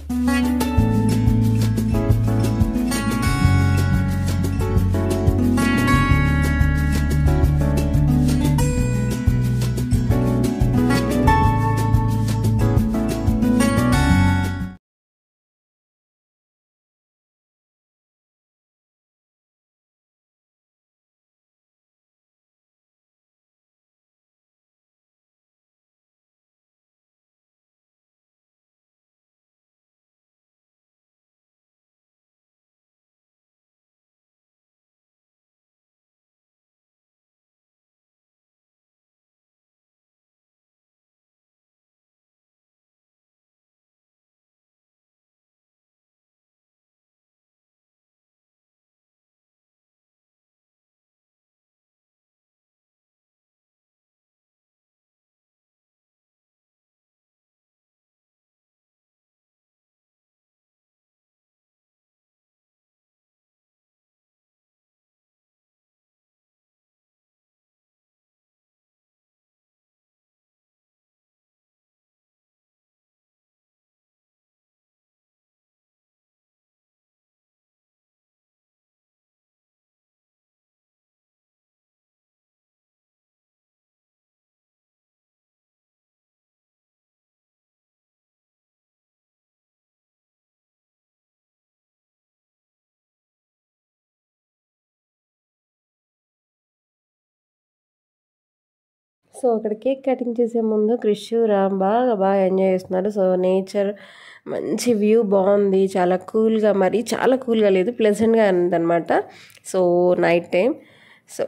so అక్కడ cake cutting చేసే ముందు క్రిష్ రామ్ బాగా బాగా ఎంజాయ్ చేస్తున్నారు సో నేచర్ మంచి వ్యూ బాగుంది చాలా కూల్గా మరి చాలా కూల్గా లేదు ప్లెజెంట్గా ఉందన్నమాట so night time so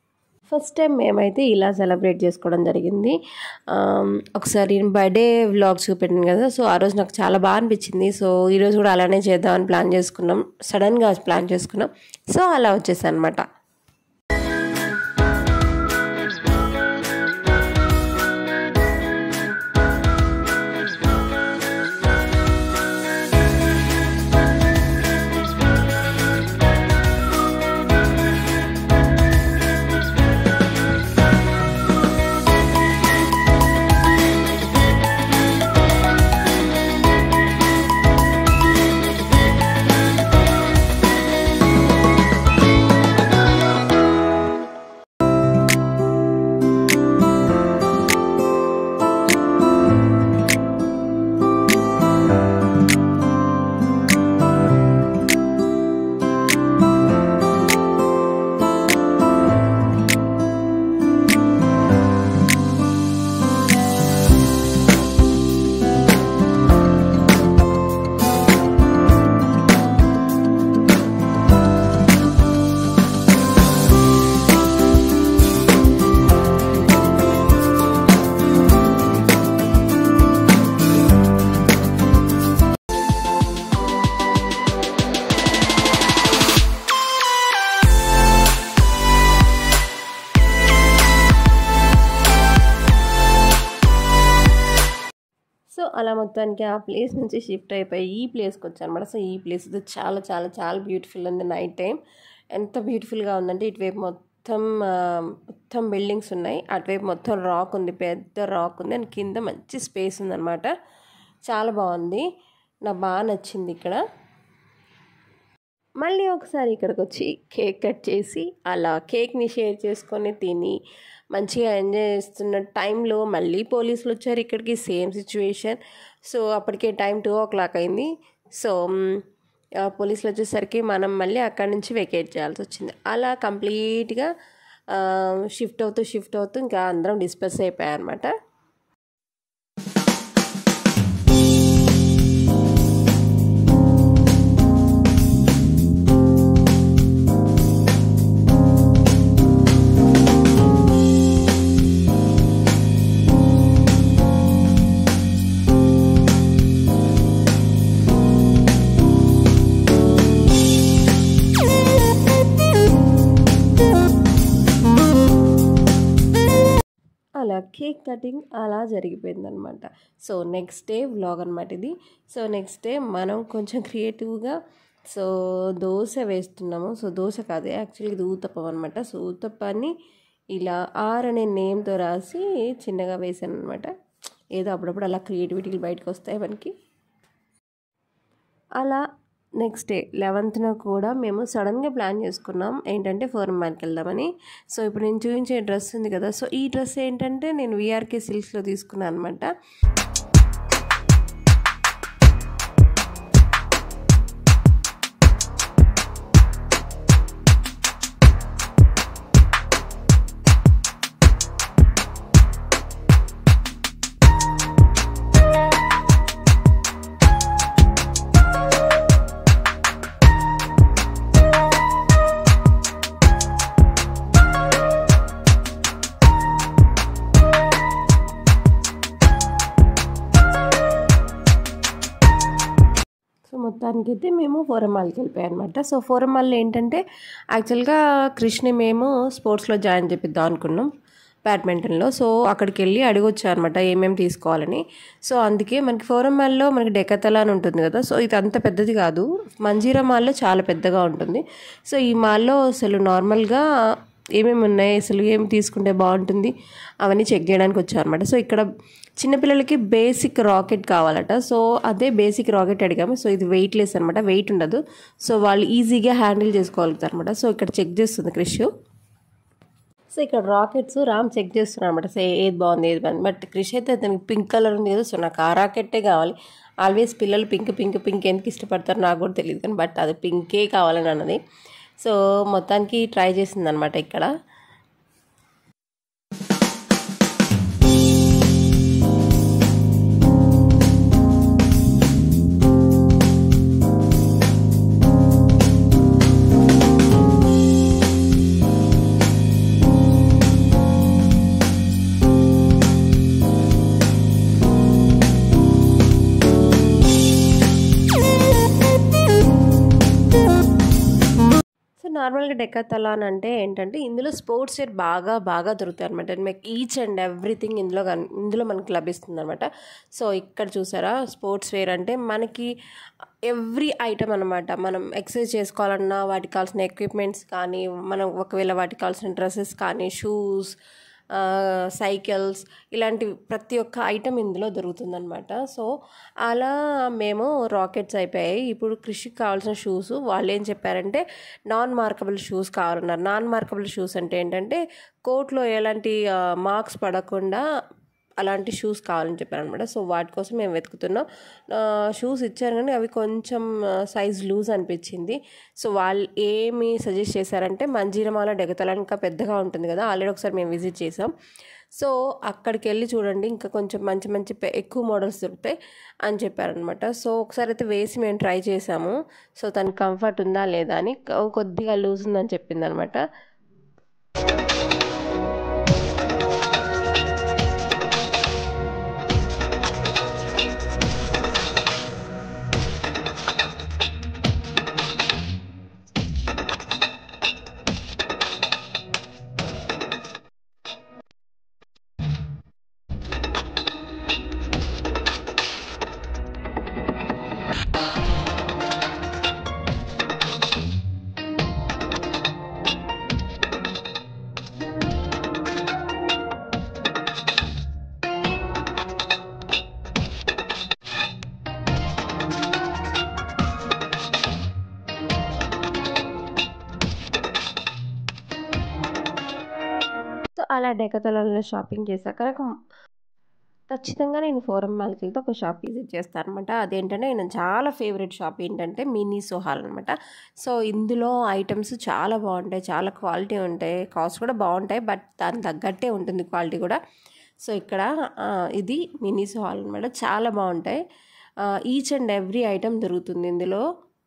first time మేమైతే ఇలా సెలబ్రేట్ చేసుకోవడం జరిగింది ఆమ్, ఒకసారి బర్త్డే వ్లాగ్ చూపెట్టాను కదా సో ఆ రోజు నాకు చాలా బాగా అనిపించింది సో ఈరోజు కూడా అలానే చేద్దామని ప్లాన్ చేసుకున్నాం సడన్గా ప్లాన్ చేసుకున్నాం సో అలా వచ్చేసాను అనమాట సో అలా మొత్తానికి ఆ ప్లేస్ నుంచి షిఫ్ట్ అయిపోయి ఈ ప్లేస్కి వచ్చాను అనమాట సో ఈ ప్లేస్ ఇది చాలా చాలా చాలా బ్యూటిఫుల్ ఉంది నైట్ టైం ఎంత బ్యూటిఫుల్గా ఉందంటే ఇటువైపు మొత్తం ఆ, మొత్తం బిల్డింగ్స్ ఉన్నాయి అటువైపు మొత్తం రాక్ ఉంది పెద్ద రాక్ ఉంది అండ్ కింద మంచి స్పేస్ ఉందన్నమాట చాలా బాగుంది నాకు బాగా నచ్చింది ఇక్కడ మళ్ళీ ఒకసారి ఇక్కడికి వచ్చి కేక్ కట్ చేసి అలా కేక్ని షేర్ చేసుకొని తిని మంచిగా ఎంజాయ్ చేస్తున్న టైంలో మళ్ళీ పోలీసులు వచ్చారు ఇక్కడికి సేమ్ సిచ్యువేషన్ సో అప్పటికే టైం టూ ఓ క్లాక్ అయింది సో మ్, ఆ పోలీసులు వచ్చేసరికి మనం మళ్ళీ అక్కడి నుంచి వెకేట్ చేయాల్సి వచ్చింది అలా కంప్లీట్గా షిఫ్ట్ అవుతూ షిఫ్ట్ అవుతూ ఇంకా అందరం డిస్పర్స్ అయిపోయాయి అనమాట అలా కేక్ కటింగ్ అలా జరిగిపోయింది అనమాట సో నెక్స్ట్ డే వ్లాగ్ అనమాట ఇది సో నెక్స్ట్ డే మనం కొంచెం క్రియేటివ్గా సో దోశ వేస్తున్నాము సో దోశ కాదు యాక్చువల్లీ ఇది ఊతప్పం అనమాట సో ఊతప్పాన్ని ఇలా ఆర్ అనే నేమ్తో రాసి చిన్నగా వేసాను అనమాట ఏదో అప్పుడప్పుడు అలా క్రియేటివిటీలు బయటకు వస్తాయి మనకి అలా నెక్స్ట్ డే లెవెన్త్న కూడా మేము సడన్గా ప్లాన్ చేసుకున్నాం ఏంటంటే ఫోరం మ్యాన్కి వెళ్దామని సో ఇప్పుడు నేను చూపించే డ్రెస్ ఉంది కదా సో ఈ డ్రెస్ ఏంటంటే నేను విఆర్కే సిల్క్స్లో తీసుకున్నాను అనమాట సో మొత్తానికైతే మేము ఫోరమాల్కి వెళ్ళిపోయాం అనమాట సో ఫోరమాల్లో ఏంటంటే యాక్చువల్గా కృష్ణ మేము స్పోర్ట్స్లో జాయిన్ చేపిద్దాం అనుకున్నాం బ్యాడ్మింటన్లో సో అక్కడికి వెళ్ళి అడిగొచ్చా అనమాట ఏమేమి తీసుకోవాలని సో అందుకే మనకి ఫోరం మాల్లో మనకి డెకతలా అని ఉంటుంది కదా సో ఇది అంత పెద్దది కాదు మంజీరా మాల్లో చాలా పెద్దగా ఉంటుంది సో ఈ మాల్లో అసలు నార్మల్గా ఏమేమి ఉన్నాయి అసలు ఏం తీసుకుంటే బాగుంటుంది అవన్నీ చెక్ చేయడానికి వచ్చారనమాట సో ఇక్కడ చిన్నపిల్లలకి బేసిక్ రాకెట్ కావాలట సో అదే బేసిక్ రాకెట్ అడిగాము సో ఇది వెయిట్ లెస్ అనమాట వెయిట్ ఉండదు సో వాళ్ళు ఈజీగా హ్యాండిల్ చేసుకోగలుగుతారు అనమాట సో ఇక్కడ చెక్ చేస్తుంది క్రిష్ సో ఇక్కడ రాకెట్స్ రామ్ చెక్ చేస్తున్నాడు అనమాట సో ఏది బాగుంది ఏది బాగుంది బట్ క్రిష్ అయితే అతనికి పింక్ కలర్ ఉంది కదా సో నాకు ఆ రాకెట్టే కావాలి ఆల్వేస్ పిల్లలు పింక్ పింక్ పింక్ ఎందుకు ఇష్టపడతారో నాకు కూడా తెలియదు కానీ బట్ అది పింకే కావాలని అన్నది సో మొత్తానికి ట్రై చేసింది అనమాట ఇక్కడ సో నార్మల్గా డెక్కతలాన్ అంటే ఏంటంటే ఇందులో స్పోర్ట్స్ వేర్ బాగా బాగా దొరుకుతాయి అనమాట మీకు ఈచ్ అండ్ ఎవ్రీథింగ్ ఇందులో కన్- ఇందులో మనకి లభిస్తుంది అనమాట సో ఇక్కడ చూసారా స్పోర్ట్స్ వేర్ అంటే మనకి ఎవ్రీ ఐటమ్ అనమాట మనం ఎక్సర్సైజ్ చేసుకోవాలన్నా వాటికి కావాల్సిన ఎక్విప్మెంట్స్ కానీ మనం ఒకవేళ వాటికి కావాల్సిన డ్రెస్సెస్ కానీ షూస్ సైకిల్స్ ఇలాంటి ప్రతి ఒక్క ఐటమ్ ఇందులో దొరుకుతుందనమాట సో అలా మేము రాకెట్స్ అయిపోయాయి ఇప్పుడు కృషికి కావాల్సిన షూస్ వాళ్ళు ఏం చెప్పారంటే నాన్ మార్కబుల్ షూస్ కావాలన్నారు నాన్ మార్కబుల్ షూస్ అంటే ఏంటంటే కోర్టులో ఎలాంటి మార్క్స్ పడకుండా అలాంటి షూస్ కావాలని చెప్పారు అనమాట సో వాటి కోసం మేము వెతుకుతున్నాం షూస్ ఇచ్చారు కానీ అవి కొంచెం సైజ్ లూజ్ అనిపించింది సో వాళ్ళు ఏమి సజెస్ట్ చేశారంటే మంజీరమాల డెగతల ఇంకా పెద్దగా ఉంటుంది కదా ఆల్రెడీ ఒకసారి మేము విజిట్ చేసాం సో అక్కడికి వెళ్ళి చూడండి ఇంకా కొంచెం మంచి మంచి పె- ఎక్కువ మోడల్స్ దొరుకుతాయి అని చెప్పారనమాట సో ఒకసారి అయితే వేసి మేము ట్రై చేసాము సో తనకి కంఫర్ట్ ఉందా లేదా అని కొ- కొద్దిగా లూజ్ ఉందని చెప్పింది అనమాట సో అలా డెకతలలో షాపింగ్ చేశాక నాకు ఖచ్చితంగా నేను ఫోరం మాల్కి వెళ్తే ఒక షాప్ విజిట్ చేస్తాను అనమాట అదేంటంటే నేను చాలా ఫేవరెట్ షాప్ ఏంటంటే మినీ సోహాల్ అనమాట సో ఇందులో ఐటమ్స్ చాలా బాగుంటాయి చాలా క్వాలిటీ ఉంటాయి కాస్ట్ కూడా బాగుంటాయి బట్ దానికి తగ్గట్టే ఉంటుంది క్వాలిటీ కూడా సో ఇక్కడ ఆ, ఇది మినీ సోహాల్ అనమాట చాలా బాగుంటాయి ఈచ్ అండ్ ఎవ్రీ ఐటమ్ దొరుకుతుంది ఇందులో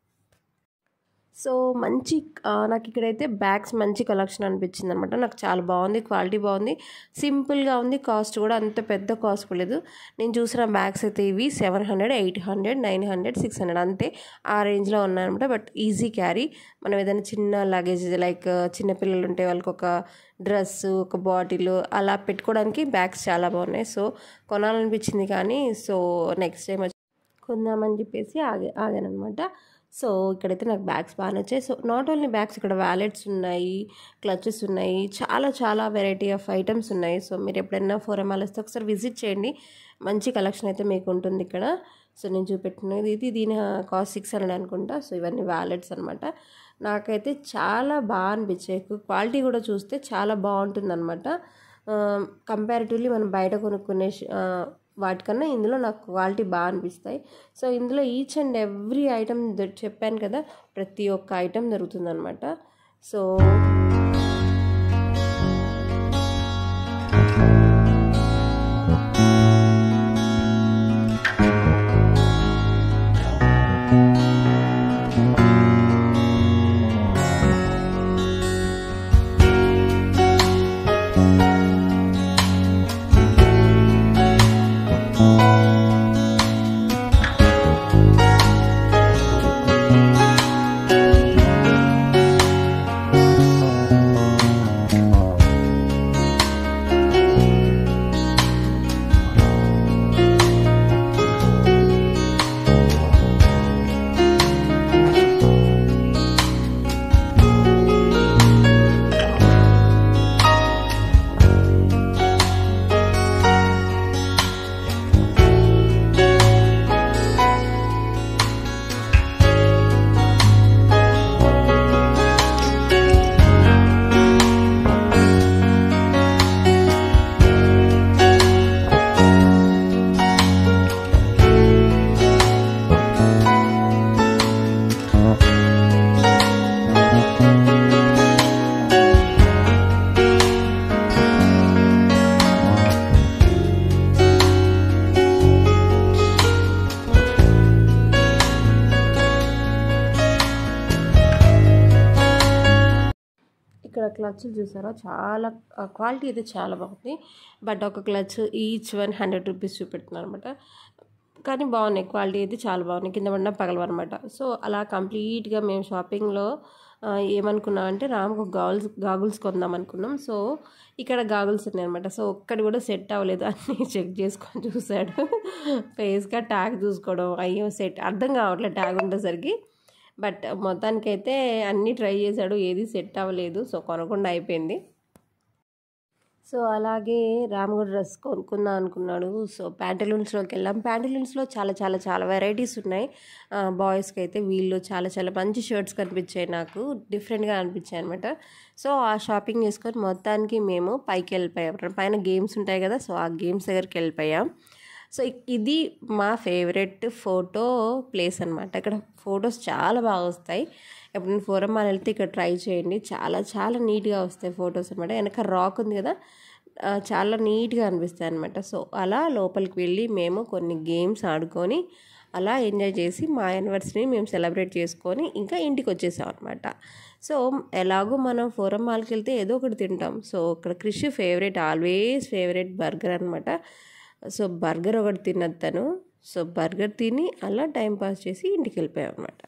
సో మంచి ఆ, నాకు ఇక్కడైతే బ్యాగ్స్ మంచి కలెక్షన్ అనిపించింది అనమాట నాకు చాలా బాగుంది క్వాలిటీ బాగుంది సింపుల్గా ఉంది కాస్ట్ కూడా అంత పెద్ద కాస్ట్ కూడా లేదు నేను చూసిన బ్యాగ్స్ అయితే ఇవి seven hundred eight hundred nine hundred six hundred అంతే ఆ రేంజ్లో ఉన్నాయన్నమాట బట్ ఈజీ క్యారీ మనం ఏదైనా చిన్న లగేజ్ లైక్ చిన్న పిల్లలు ఉంటే వాళ్ళకి ఒక డ్రెస్ ఒక బాటిల్ అలా పెట్టుకోవడానికి బ్యాగ్స్ చాలా బాగున్నాయి సో కొనాలనిపించింది కానీ సో నెక్స్ట్ టైం వచ్చి కొందామని చెప్పేసి ఆగే ఆగానమాట సో ఇక్కడైతే నాకు బ్యాగ్స్ బాగా నచ్చాయి సో నాట్ ఓన్లీ బ్యాగ్స్ ఇక్కడ వ్యాలెట్స్ ఉన్నాయి క్లచెస్ ఉన్నాయి చాలా చాలా వెరైటీ ఆఫ్ ఐటమ్స్ ఉన్నాయి సో మీరు ఎప్పుడైనా ఫోరం వస్తే ఒకసారి విజిట్ చేయండి మంచి కలెక్షన్ అయితే మీకు ఉంటుంది ఇక్కడ సో నేను చూపెట్టినది ఇది దీని కాస్ట్ సిక్స్ హండ్రెడ్ అనుకుంటా సో ఇవన్నీ వ్యాలెట్స్ అనమాట నాకైతే చాలా బాగా అనిపించాయి క్వాలిటీ కూడా చూస్తే చాలా బాగుంటుంది అనమాట కంపారిటివ్లీ మనం బయట కొనుక్కునే వాటికన్నా ఇందులో నాకు క్వాలిటీ బాగా అనిపిస్తాయి సో ఇందులో ఈచ్ అండ్ ఎవ్రీ ఐటమ్ చెప్పాను కదా ప్రతి ఒక్క ఐటమ్ దొరుకుతుంది అనమాట సో ఇక్కడ క్లచ్లు చూసారా చాలా క్వాలిటీ అయితే చాలా బాగుంది బట్ ఒక clutch each one hundred rupees చూపెడుతున్నారు అనమాట కానీ బాగున్నాయి క్వాలిటీ అయితే చాలా బాగున్నాయి కింద పడిన పగలవన్నమాట సో అలా కంప్లీట్గా మేము షాపింగ్లో ఏమనుకున్నాం అంటే రామ్కు గాగుల్స్ గాగుల్స్ కొందాం అనుకున్నాం సో ఇక్కడ గాగుల్స్ ఉన్నాయన్నమాట సో ఒక్కటి కూడా సెట్ అవ్వలేదు అన్నీ చెక్ చేసుకొని చూశాడు ఫేస్గా ట్యాగ్ చూసుకోవడం అయ్యో సెట్ అర్థం కావట్లేదు ట్యాగ్ ఉండేసరికి బట్ మొత్తానికైతే అన్నీ ట్రై చేశాడు ఏది సెట్ అవ్వలేదు సో కొనకుండా అయిపోయింది సో అలాగే రామ్ కూడా డ్రెస్ కొనుక్కుందాం అనుకున్నాడు సో ప్యాంటలూన్స్లోకి వెళ్ళాం ప్యాంటలూన్స్లో చాలా చాలా చాలా వెరైటీస్ ఉన్నాయి బాయ్స్కి అయితే వీళ్ళు చాలా చాలా మంచి షర్ట్స్ కనిపించాయి నాకు డిఫరెంట్గా అనిపించాయి అనమాట సో ఆ షాపింగ్ చేసుకొని మొత్తానికి మేము పైకి వెళ్ళిపోయాం పైన గేమ్స్ ఉంటాయి కదా సో ఆ గేమ్స్ దగ్గరికి వెళ్ళిపోయాం సో ఇది మా ఫేవరెట్ ఫోటో ప్లేస్ అనమాట ఇక్కడ ఫొటోస్ చాలా బాగా వస్తాయి ఎప్పుడైనా ఫోరం మాల్ వెళ్తే ఇక్కడ ట్రై చేయండి చాలా చాలా నీట్గా వస్తాయి ఫొటోస్ అనమాట వెనక రాక్ ఉంది కదా చాలా నీట్గా అనిపిస్తాయి అనమాట సో అలా లోపలికి వెళ్ళి మేము కొన్ని గేమ్స్ ఆడుకొని అలా ఎంజాయ్ చేసి మా యానివర్సరీని మేము సెలబ్రేట్ చేసుకొని ఇంకా ఇంటికి వచ్చేసాం అనమాట సో ఎలాగో మనం ఫోరం మాల్కి వెళ్తే ఏదో ఒకటి తింటాం సో ఇక్కడ Krish favourite always favourite burger అనమాట సో బర్గర్ ఒకటి తినద్దాను సో బర్గర్ తిని అలా టైం పాస్ చేసి ఇంటికి వెళ్ళిపోయాం అనమాట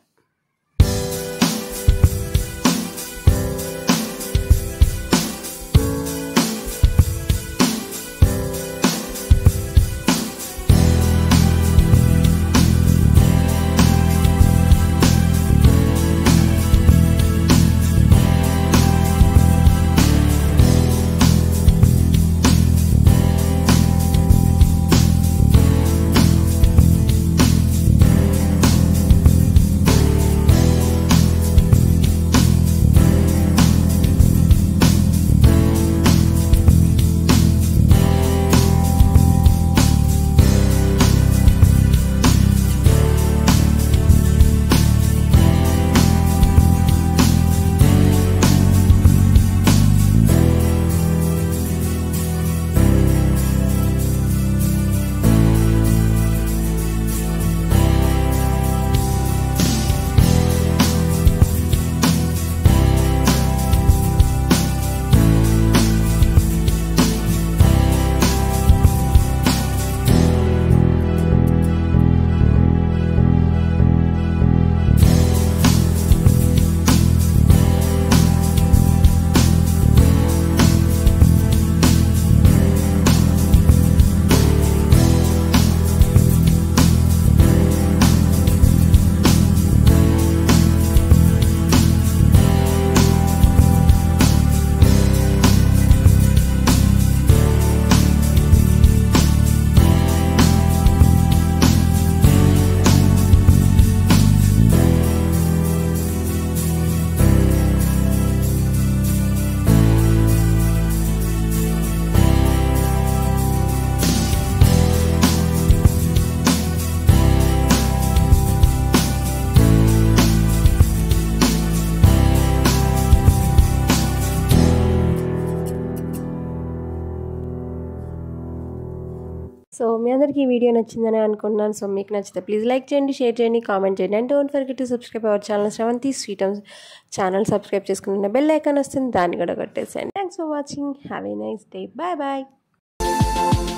సో మీ అందరికీ ఈ వీడియో నచ్చిందని అనుకున్నాను సో మీకు నచ్చితే ప్లీజ్ లైక్ చేయండి షేర్ చేయండి కామెంట్ చేయండి and don't forget to subscribe our channel Sravanthi sweet channel subscribe చేసుకున్న బెల్ ఐకాన్ వస్తుంది దాన్ని కూడా కొట్టేసేయండి thanks for watching have a nice day bye bye